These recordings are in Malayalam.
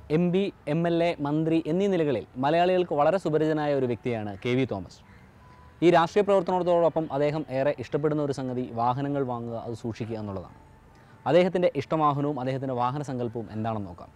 M P M L A മന്ത്രി എന്നീ നിലകളിൽ മലയാളികൾക്ക് വളരെ സുപരിചിതനായ ഒരു വ്യക്തിയാണ് കെ വി തോമസ് ഈ രാഷ്ട്രീയ പ്രവർത്തനത്തോടൊപ്പം അദ്ദേഹം ഏറെ ഇഷ്ടപ്പെടുന്ന ഒരു സംഗതി വാഹനങ്ങൾ വാങ്ങുക അത് സൂക്ഷിക്കുക എന്നുള്ളതാണ് അദ്ദേഹത്തിൻ്റെ ഇഷ്ടവാഹനവും അദ്ദേഹത്തിൻ്റെ വാഹന സങ്കല്പവും എന്താണെന്ന് നോക്കാം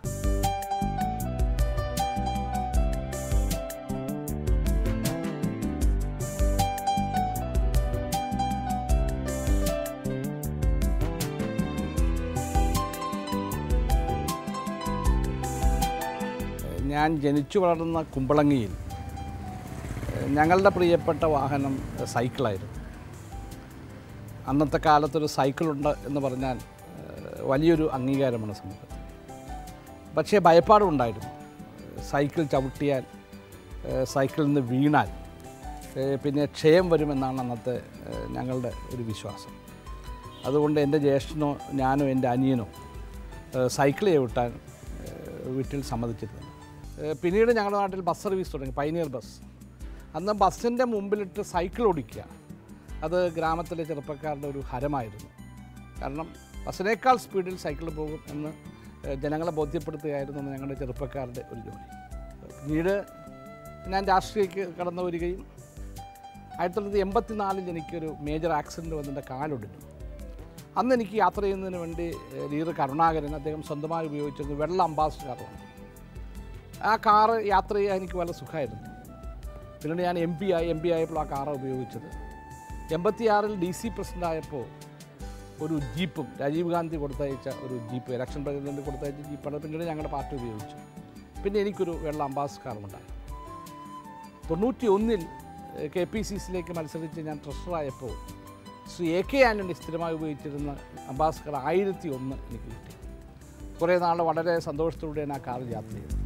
ഞാൻ ജനിച്ചു വളർന്ന കുമ്പളങ്ങിയിൽ ഏഹ്, ഞങ്ങളുടെ പ്രിയപ്പെട്ട വാഹനം ഏഹ്, സൈക്കിളായിരുന്നു അന്നത്തെ കാലത്തൊരു സൈക്കിളുണ്ട് എന്ന് പറഞ്ഞാൽ ഏഹ്, വലിയൊരു അംഗീകാരമാണ് സമൂഹത്തിൽ പക്ഷേ ഭയപ്പാടും ഉണ്ടായിരുന്നു സൈക്കിൾ ചവിട്ടിയാൽ ഏഹ്, സൈക്കിളിൽ നിന്ന് വീണാൽ ഏഹ്, പിന്നെ ക്ഷയം വരുമെന്നാണ് അന്നത്തെ ഏഹ്, ഞങ്ങളുടെ ഒരു വിശ്വാസം അതുകൊണ്ട് എൻ്റെ ജ്യേഷ്ഠനോ ഞാനോ എൻ്റെ അനിയനോ ഏഹ്, സൈക്കിൾ ചവിട്ടാൻ ഏഹ്, വീട്ടിൽ സമ്മതിച്ചിരുന്നു ഏഹ്, പിന്നീട് ഞങ്ങളുടെ നാട്ടിൽ ബസ് സർവീസ് തുടങ്ങി പൈനിയർ ബസ് അന്ന് ബസ്സിൻ്റെ മുമ്പിലിട്ട് സൈക്കിൾ ഓടിക്കുക അത് ഗ്രാമത്തിലെ ചെറുപ്പക്കാരുടെ ഒരു ഹരമായിരുന്നു കാരണം ബസ്സിനേക്കാൾ സ്പീഡിൽ സൈക്കിൾ പോകും എന്ന് ഏഹ്, ജനങ്ങളെ ബോധ്യപ്പെടുത്തുകയായിരുന്നു അന്ന് ഞങ്ങളുടെ ചെറുപ്പക്കാരുടെ ഒരു ജോലി പിന്നീട് ഞാൻ രാഷ്ട്രീയക്ക് കടന്നു വരികയും ആയിരത്തി തൊള്ളായിരത്തി എൺപത്തി നാലിൽ എനിക്കൊരു മേജർ ആക്സിഡൻറ്റ് വന്നെൻ്റെ കാലൊടിഞ്ഞു അന്ന് എനിക്ക് യാത്ര ചെയ്യുന്നതിന് വേണ്ടി ഏഹ്, ലീഡർ കരുണാകരൻ അദ്ദേഹം സ്വന്തമായി ഉപയോഗിച്ചിരുന്ന വെള്ള അംബാസിഡർ കാറാണ് ആ കാറ് യാത്ര ചെയ്യാൻ എനിക്ക് വളരെ സുഖമായിരുന്നു പിന്നീട് ഞാൻ എം പി ആയി എം പി ആയപ്പോൾ ആ കാറാണ് ഉപയോഗിച്ചത് എൺപത്തിയാറിൽ ഡി സി പ്രസിഡൻ്റ് ആയപ്പോൾ ഒരു ജീപ്പും രാജീവ് ഗാന്ധി കൊടുത്തയച്ച ഒരു ജീപ്പ് ഇലക്ഷൻ പ്രസിഡന്റ് കൊടുത്തയച്ച ജീപ്പാണ് പിന്നീട് ഞങ്ങളുടെ പാർട്ടി ഉപയോഗിച്ചു പിന്നെ എനിക്കൊരു വെള്ള അംബാസ് കാറുണ്ടായി തൊണ്ണൂറ്റി ഒന്നിൽ കെ പി സി സിയിലേക്ക് മത്സരിച്ച് ഞാൻ ട്രഷറായപ്പോൾ ശ്രീ എ കെ ആൻ്റണി സ്ഥിരമായി ഉപയോഗിച്ചിരുന്ന അംബാസ്കർ ആയിരത്തി ഒന്ന് എനിക്ക് കിട്ടി കുറേ നാൾ വളരെ സന്തോഷത്തോടെയാണ് ആ കാറിൽ യാത്ര ചെയ്തത്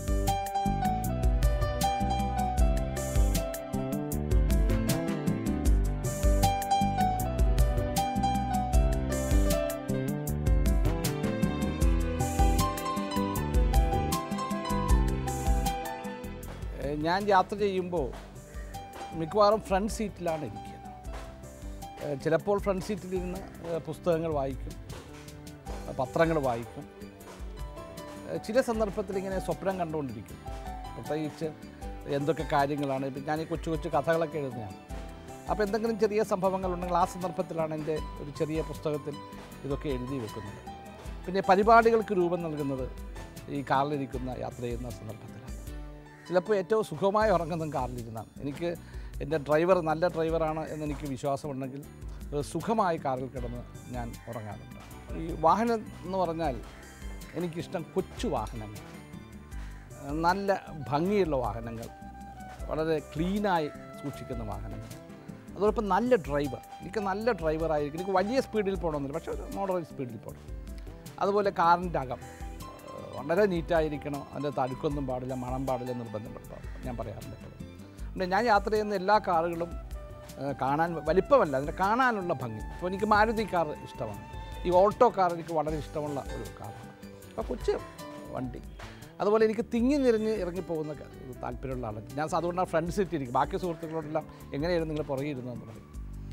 ഏഹ് ഞാൻ യാത്ര ചെയ്യുമ്പോൾ മിക്കവാറും ഫ്രണ്ട് സീറ്റിലാണ് ഇരിക്കുക ഏഹ് ചിലപ്പോൾ ഫ്രണ്ട് സീറ്റിലിരുന്ന് ഏഹ് പുസ്തകങ്ങൾ വായിക്കും ഏഹ് പത്രങ്ങൾ വായിക്കും ഏഹ് ചില സന്ദർഭത്തിൽ ഇങ്ങനെ സ്വപ്നം കണ്ടുകൊണ്ടിരിക്കും പ്രത്യേകിച്ച് എന്തൊക്കെ കാര്യങ്ങളാണ് ഇപ്പം ഞാൻ ഈ കൊച്ചു കൊച്ചു കഥകളൊക്കെ എഴുതുന്നതാണ് അപ്പോൾ എന്തെങ്കിലും ചെറിയ സംഭവങ്ങളുണ്ടെങ്കിൽ ആ സന്ദർഭത്തിലാണ് എൻ്റെ ഒരു ചെറിയ പുസ്തകത്തിൽ ഇതൊക്കെ എഴുതി വെക്കുന്നത് പിന്നെ പരിപാടികൾക്ക് രൂപം നൽകുന്നത് ഈ കാറിലിരിക്കുന്ന യാത്ര ചെയ്യുന്ന സന്ദർഭത്തിലാണ് ചിലപ്പോൾ ഏറ്റവും സുഖമായി ഉറങ്ങുന്നതും കാറിലിരുന്നാണ് എനിക്ക് എൻ്റെ ഡ്രൈവർ നല്ല ഡ്രൈവറാണ് എന്നെനിക്ക് വിശ്വാസമുണ്ടെങ്കിൽ ഏഹ് സുഖമായി കാറിൽ കിടന്ന് ഞാൻ ഉറങ്ങാറുണ്ട് ഈ വാഹനം എന്ന് പറഞ്ഞാൽ എനിക്കിഷ്ടം കൊച്ചു വാഹനങ്ങൾ ഏഹ് നല്ല ഭംഗിയുള്ള വാഹനങ്ങൾ വളരെ ക്ലീനായി സൂക്ഷിക്കുന്ന വാഹനങ്ങൾ അതോടൊപ്പം നല്ല ഡ്രൈവർ എനിക്ക് നല്ല ഡ്രൈവറായിരിക്കും എനിക്ക് വലിയ സ്പീഡിൽ പോകണമെന്നില്ല പക്ഷേ ഒരു മോഡറേറ്റ് സ്പീഡിൽ പോകണം അതുപോലെ കാറിൻ്റെ അകം ഏഹ് വളരെ നീറ്റായിരിക്കണം അതിൻ്റെ തടുക്കൊന്നും പാടില്ല മണം പാടില്ല നിർബന്ധം പാടില്ല ഞാൻ പറയാറുണ്ട് എപ്പോഴും പിന്നെ ഞാൻ യാത്ര ചെയ്യുന്ന എല്ലാ കാറുകളും ഏഹ് കാണാൻ വലിപ്പമല്ല അതിൻ്റെ കാണാനുള്ള ഭംഗി ഇപ്പോൾ എനിക്ക് മാരുതി കാർ ഇഷ്ടമാണ് ഈ ഓട്ടോ കാർ എനിക്ക് വളരെ ഇഷ്ടമുള്ള ഒരു കാറാണ് അപ്പോൾ കൊച്ചു വണ്ടി അതുപോലെ എനിക്ക് തിങ്ങി നിറഞ്ഞ് ഇറങ്ങിപ്പോകുന്ന ക- ഒരു താല്പര്യമുള്ള ആളാണ് ഞാൻ അതുകൊണ്ടാണ് ഫ്രണ്ട് സീറ്റ് ഇരിക്കും ബാക്കി സുഹൃത്തുക്കളോടെല്ലാം എങ്ങനെയായിരുന്നു നിങ്ങൾ പുറകെ ഇരുന്നതെന്ന് പറയും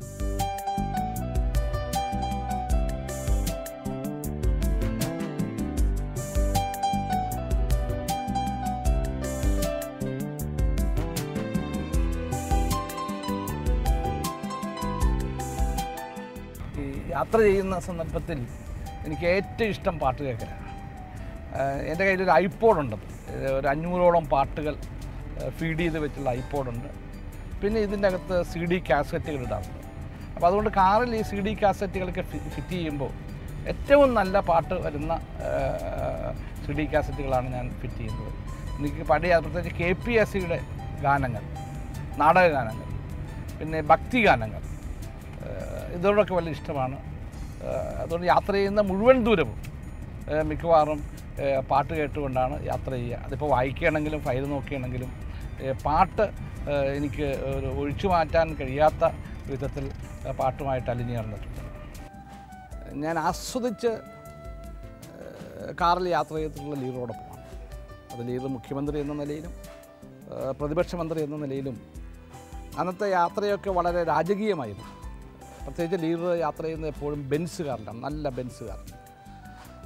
ഈ യാത്ര ചെയ്യുന്ന സന്ദർഭത്തിൽ എനിക്ക് ഏറ്റവും ഇഷ്ടം പാട്ട് കേൾക്കലാണ് എൻ്റെ കയ്യിൽ ഒരു ഐപോഡുണ്ട് ഒരു അഞ്ഞൂറോളം പാട്ടുകൾ ഫീഡ് ചെയ്ത് വെച്ചുള്ള ഐപോഡുണ്ട് പിന്നെ ഇതിൻ്റെ അകത്ത് സി ഡി കാസറ്റുകൾ ഇടാറുണ്ട് അപ്പോൾ അതുകൊണ്ട് കാറിൽ ഈ സി ഡി കാസറ്റുകളൊക്കെ ഫിറ്റ് ചെയ്യുമ്പോൾ ഏറ്റവും നല്ല പാട്ട് വരുന്ന സി ഡി കാസറ്റുകളാണ് ഞാൻ ഫിറ്റ് ചെയ്യുന്നത് എനിക്ക് പഴയ പ്രത്യേകിച്ച് കെ പി എസ് സിയുടെ ഗാനങ്ങൾ നാടക ഗാനങ്ങൾ പിന്നെ ഭക്തി ഗാനങ്ങൾ ഏഹ് ഇതോടൊക്കെ വലിയ ഇഷ്ടമാണ് ഏഹ് അതുകൊണ്ട് യാത്ര ചെയ്യുന്ന മുഴുവൻ ദൂരവും ഏഹ് മിക്കവാറും ഏഹ് പാട്ട് കേട്ടുകൊണ്ടാണ് യാത്ര ചെയ്യുക അതിപ്പോൾ വായിക്കുകയാണെങ്കിലും ഫയൽ നോക്കുകയാണെങ്കിലും ഏഹ് പാട്ട് ഏഹ് എനിക്ക് ഒരു ഒഴിച്ചു മാറ്റാൻ കഴിയാത്ത വിധത്തിൽ ഏഹ് പാട്ടുമായിട്ട് അലിഞ്ഞു ചേർന്നിട്ടുണ്ട് ഞാൻ ആസ്വദിച്ച് ഏഹ് കാറിൽ യാത്ര ചെയ്തിട്ടുള്ള ലീഡറോടൊപ്പമാണ് അത് ലീഡർ മുഖ്യമന്ത്രി എന്ന നിലയിലും ഏഹ് പ്രതിപക്ഷ മന്ത്രി എന്ന നിലയിലും അന്നത്തെ യാത്രയൊക്കെ വളരെ രാജകീയമായിരുന്നു പ്രത്യേകിച്ച് ലീഡർ യാത്ര ചെയ്യുന്നത് എപ്പോഴും ബെൻസ് കാറിലാണ് നല്ല ബെൻസ് കാർ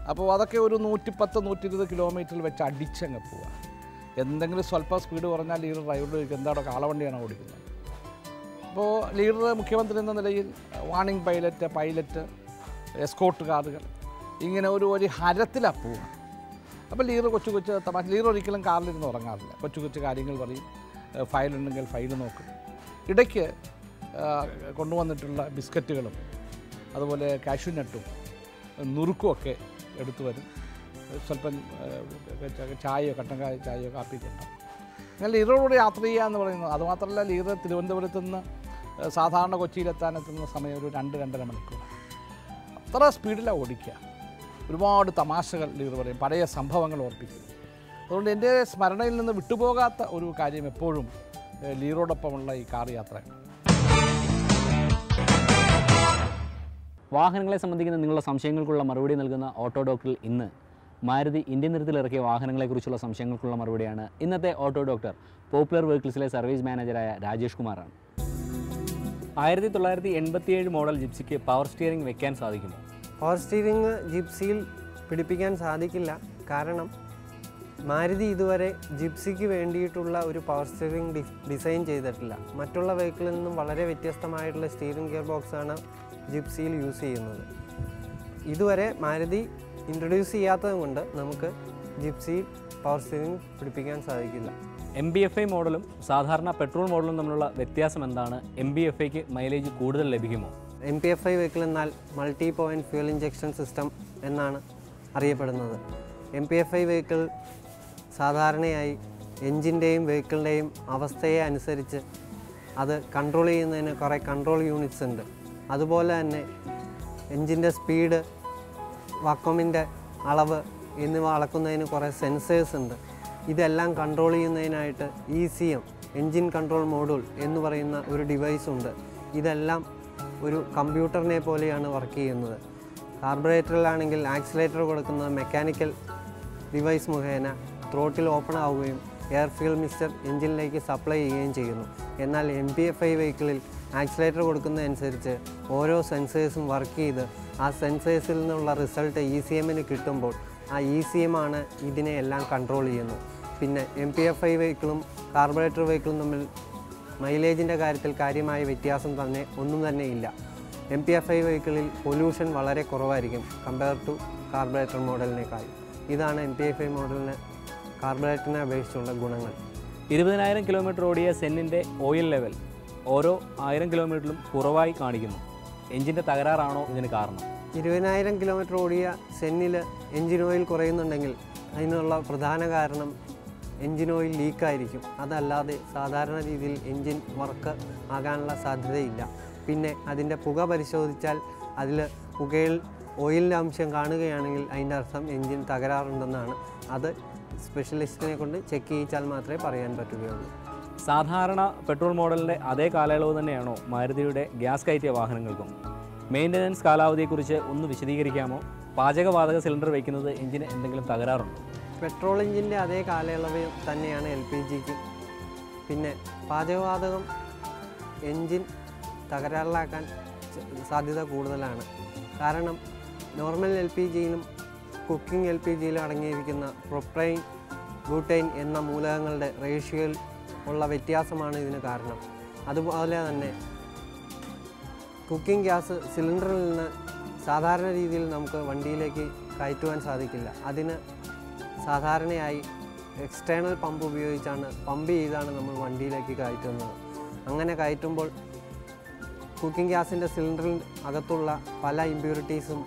അപ്പോൾ അതൊക്കെ ഒരു നൂറ്റിപ്പത്ത് നൂറ്റി ഇരുപത് കിലോമീറ്ററിൽ വെച്ച് അടിച്ചങ്ങ് പോവുക എന്തെങ്കിലും സ്വല്പം സ്പീഡ് കുറഞ്ഞാൽ ലീഡർ ഡ്രൈവറോട് ചോദിക്കും എന്താണോ കാളവണ്ടിയാണോ ഓടിക്കുന്നത് അപ്പോൾ ലീഡർ മുഖ്യമന്ത്രി എന്ന നിലയിൽ വാണിംഗ് പൈലറ്റ് പൈലറ്റ് എസ്കോട്ട് കാറുകൾ ഇങ്ങനെ ഒരു ഒരു ഹരത്തിലാണ് പോവുക അപ്പോൾ ലീഡർ കൊച്ചു കൊച്ചു തമാശ ലീഡർ ഒരിക്കലും കാറിലിരുന്ന് ഉറങ്ങാറില്ല കൊച്ചു കൊച്ചു കാര്യങ്ങൾ പറയും ഫയൽ ഉണ്ടെങ്കിൽ ഫയൽ നോക്കും ഇടയ്ക്ക് ആ, കൊണ്ടുവന്നിട്ടുള്ള ബിസ്ക്കറ്റുകളും അതുപോലെ കാഷ്യൂ നട്ടും നുറുക്കും ഒക്കെ എടുത്തു വരും സ്വല്പം ആ, ചായയോ കട്ടൻ കായ ചായയോ കാപ്പിയൊക്കെ ഉണ്ടാവും അങ്ങനെ ലീഡറോട് യാത്ര ചെയ്യുക എന്ന് പറയുന്നത് അതുമാത്രമല്ല ലീഡർ തിരുവനന്തപുരത്ത് നിന്ന് ആ, സാധാരണ കൊച്ചിയിലെത്താൻ എത്തുന്ന സമയം ഒരു രണ്ട് രണ്ടര മണിക്കൂർ അത്ര സ്പീഡിലാണ് ഓടിക്കുക ഒരുപാട് തമാശകൾ ലീഡർ പറയും പഴയ സംഭവങ്ങൾ ഓർപ്പിക്കും അതുകൊണ്ട് എൻ്റെ സ്മരണയിൽ നിന്ന് വിട്ടുപോകാത്ത ഒരു കാര്യം എപ്പോഴും ഏഹ്, ലീറോടൊപ്പമുള്ള ഈ കാർ യാത്രയാണ് വാഹനങ്ങളെ സംബന്ധിക്കുന്ന നിങ്ങളുടെ സംശയങ്ങൾക്കുള്ള മറുപടി നൽകുന്ന ഓട്ടോ ഡോക്ടറിൽ ഇന്ന് മാരുതി ഇന്ത്യൻ നിരത്തിൽ ഇറക്കിയ വാഹനങ്ങളെക്കുറിച്ചുള്ള സംശയങ്ങൾക്കുള്ള മറുപടിയാണ് ഇന്നത്തെ ഓട്ടോ ഡോക്ടർ പോപ്പുലർ വെഹിക്കിൾസിലെ സർവീസ് മാനേജറായ രാജേഷ് കുമാറാണ് ആയിരത്തി തൊള്ളായിരത്തി എൺപത്തിയേഴ് മോഡൽ ജിപ്സിക്ക് പവർ സ്റ്റിയറിംഗ് വെക്കാൻ സാധിക്കുമോ പവർ സ്റ്റീറിംഗ് ജിപ്സിയിൽ പിടിപ്പിക്കാൻ സാധിക്കില്ല കാരണം മാരുതി ഇതുവരെ ജിപ്സിക്ക് വേണ്ടിയിട്ടുള്ള ഒരു പവർ സ്റ്റിയറിംഗ് ഡി ഡിസൈൻ ചെയ്തിട്ടില്ല മറ്റുള്ള വെഹിക്കിളിൽ നിന്നും വളരെ വ്യത്യസ്തമായിട്ടുള്ള സ്റ്റിയറിംഗ് ഗിയർ ബോക്സാണ് ജിപ്സിയിൽ യൂസ് ചെയ്യുന്നത് ഇതുവരെ മാരുതി ഇൻട്രൊഡ്യൂസ് ചെയ്യാത്തത് കൊണ്ട് നമുക്ക് ജിപ്സിയിൽ പവർ സ്റ്റിയറിംഗ് പിടിപ്പിക്കാൻ സാധിക്കില്ല എം ബി എഫ് ഐ മോഡലും സാധാരണ പെട്രോൾ മോഡലും തമ്മിലുള്ള വ്യത്യാസം എന്താണ് എം ബി എഫ് ഐക്ക് മൈലേജ് കൂടുതൽ ലഭിക്കുമോ M P F I vehicle എന്നാൽ multi point fuel injection system എന്നാണ് അറിയപ്പെടുന്നത് M P F I vehicle സാധാരണയായി എൻജിൻ്റെയും വെഹിക്കിളിൻ്റെയും അവസ്ഥയെ അനുസരിച്ച് അത് കൺട്രോൾ ചെയ്യുന്നതിന് കുറേ കൺട്രോൾ യൂണിറ്റ്സ് ഉണ്ട് അതുപോലെ തന്നെ എൻജിൻ്റെ സ്പീഡ് വാക്കോമിൻ്റെ അളവ് എന്നിവ അളക്കുന്നതിന് കുറേ സെൻസേഴ്സ് ഉണ്ട് ഇതെല്ലാം കൺട്രോൾ ചെയ്യുന്നതിനായിട്ട് E C M engine control module എന്ന് പറയുന്ന ഒരു ഡിവൈസ് ഉണ്ട് ഇതെല്ലാം ഒരു കമ്പ്യൂട്ടറിനെ പോലെയാണ് വർക്ക് ചെയ്യുന്നത് കാർബറേറ്ററിലാണെങ്കിൽ ആക്സിലേറ്റർ കൊടുക്കുന്നത് മെക്കാനിക്കൽ ഡിവൈസ് മുഖേന ത്രോട്ടിൽ ഓപ്പൺ ആവുകയും എയർ ഫ്യൂൽ മിക്സ്ചർ എഞ്ചിനിലേക്ക് സപ്ലൈ ചെയ്യുകയും ചെയ്യുന്നു എന്നാൽ എം പി എഫ് ഐ വെഹിക്കിളിൽ ആക്സിലേറ്റർ കൊടുക്കുന്നതനുസരിച്ച് ഓരോ സെൻസേഴ്സും വർക്ക് ചെയ്ത് ആ സെൻസേഴ്സിൽ നിന്നുള്ള റിസൾട്ട് ഇ സി എമ്മിന് കിട്ടുമ്പോൾ ആ ഇ സി എം ആണ് ഇതിനെ എല്ലാം കൺട്രോൾ ചെയ്യുന്നത് പിന്നെ എം പി എഫ് ഐ വെഹിക്കിളും കാർബറേറ്റർ വെഹിക്കിളും തമ്മിൽ മൈലേജിൻ്റെ കാര്യത്തിൽ കാര്യമായ വ്യത്യാസം തന്നെ ഒന്നും തന്നെ ഇല്ല എം പി എഫ് ഐ വെഹിക്കിളിൽ പൊല്യൂഷൻ വളരെ കുറവായിരിക്കും കമ്പയർ ടു കാർബറേറ്റർ മോഡലിനേക്കാൾ ഇതാണ് എം പി എഫ് ഐ മോഡലിന് കാർബറേറ്ററിനെ അപേക്ഷിച്ചുള്ള ഗുണങ്ങൾ ഇരുപതിനായിരം കിലോമീറ്റർ ഓടിയ സെന്നിൻ്റെ ഓയിൽ ലെവൽ ഓരോ ആയിരം കിലോമീറ്ററിലും കുറവായി കാണിക്കുന്നു എഞ്ചിൻ്റെ തകരാറാണോ ഇതിന് കാരണം ഇരുപതിനായിരം കിലോമീറ്റർ ഓടിയ സെന്നിൽ എൻജിൻ ഓയിൽ കുറയുന്നുണ്ടെങ്കിൽ അതിനുള്ള പ്രധാന കാരണം എൻജിൻ ഓയിൽ ലീക്കായിരിക്കും അതല്ലാതെ സാധാരണ രീതിയിൽ എൻജിൻ വർക്ക് ആകാനുള്ള സാധ്യതയില്ല പിന്നെ അതിൻ്റെ പുക പരിശോധിച്ചാൽ അതിൽ പുകയിൽ ഓയിലിൻ്റെ അംശം കാണുകയാണെങ്കിൽ അതിൻ്റെ അർത്ഥം എൻജിൻ തകരാറുണ്ടെന്നാണ് അത് സ്പെഷ്യലിസ്റ്റിനെ കൊണ്ട് ചെക്ക് ചെയ്യിച്ചാൽ മാത്രമേ പറയാൻ പറ്റുകയുള്ളൂ സാധാരണ പെട്രോൾ മോഡലിൻ്റെ അതേ കാലയളവ് തന്നെയാണോ മാരുതിയുടെ ഗ്യാസ് കയറ്റിയ വാഹനങ്ങൾക്കും മെയിൻ്റനൻസ് കാലാവധിയെക്കുറിച്ച് ഒന്ന് വിശദീകരിക്കാമോ പാചകവാതക സിലിണ്ടർ വയ്ക്കുന്നത് എഞ്ചിന് എന്തെങ്കിലും തകരാറുണ്ടോ പെട്രോൾ എഞ്ചിൻ്റെ അതേ കാലയളവ് തന്നെയാണ് എൽ പി ജിക്ക് പിന്നെ പാചകവാതകം എൻജിൻ തകരാറിലാക്കാൻ ച- സാധ്യത കൂടുതലാണ് കാരണം നോർമൽ എൽ പി ജിയിലും കുക്കിംഗ് എൽ പി ജിയിലും അടങ്ങിയിരിക്കുന്ന പ്രൊപ്രൈൻ ബ്യൂട്ടൈൻ എന്ന മൂലകങ്ങളുടെ റേഷ്യോയിൽ ഉള്ള വ്യത്യാസമാണ് ഇതിന് കാരണം അതുപോലെ തന്നെ കുക്കിംഗ് ഗ്യാസ് സിലിണ്ടറിൽ നിന്ന് സാധാരണ രീതിയിൽ നമുക്ക് വണ്ടിയിലേക്ക് കയറ്റുവാൻ സാധിക്കില്ല അതിന് സാധാരണയായി എക്സ്റ്റേണൽ പമ്പ് ഉപയോഗിച്ചാണ് പമ്പ് ചെയ്താണ് നമ്മൾ വണ്ടിയിലേക്ക് കയറ്റുന്നത് അങ്ങനെ കയറ്റുമ്പോൾ കുക്കിംഗ് ഗ്യാസിൻ്റെ സിലിണ്ടറിൽ അകത്തുള്ള പല ഇമ്പ്യൂരിറ്റീസും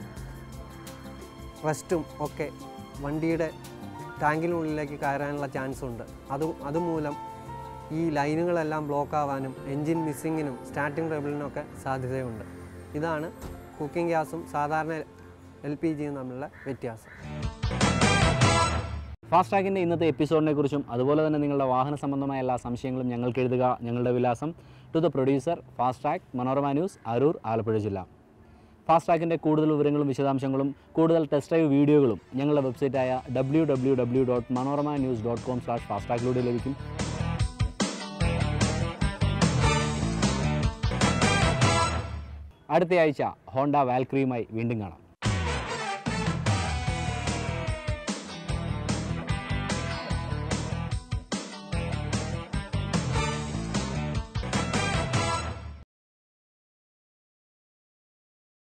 റസ്റ്റും ഒക്കെ വണ്ടിയുടെ ടാങ്കിനുള്ളിലേക്ക് കയറാനുള്ള ചാൻസ് ഉണ്ട് അത് അതുമൂലം ഈ ലൈനുകളെല്ലാം ബ്ലോക്ക് ആവാനും എൻജിൻ മിസ്സിങ്ങിനും സ്റ്റാർട്ടിംഗ് ട്രബിളിനൊക്കെ സാധ്യതയുണ്ട് ഇതാണ് കുക്കിംഗ് ഗ്യാസും സാധാരണ എൽ പി ജിയും തമ്മിലുള്ള വ്യത്യാസം ഫാസ്ട്രാഗിൻ്റെ ഇന്നത്തെ എപ്പിസോഡിനെ കുറിച്ചും അതുപോലെ തന്നെ നിങ്ങളുടെ വാഹന സംബന്ധമായ എല്ലാ സംശയങ്ങളും ഞങ്ങൾക്ക് എഴുതുക ഞങ്ങളുടെ വിലാസം to the producer fast track Manorama news Aroor Alappuzha ജില്ല ഫാസ്ട്രാഗിൻ്റെ കൂടുതൽ വിവരങ്ങളും വിശദാംശങ്ങളും കൂടുതൽ ടെസ്റ്റ് ഡ്രൈവ് വീഡിയോകളും ഞങ്ങളുടെ വെബ്സൈറ്റായ W W W dot Manorama news dot com slash ഫാസ്ട്രാഗിലൂടെ ലഭിക്കും അടുത്തയാഴ്ച ഹോണ്ട വാൽക്രിയുമായി വീണ്ടും കാണാം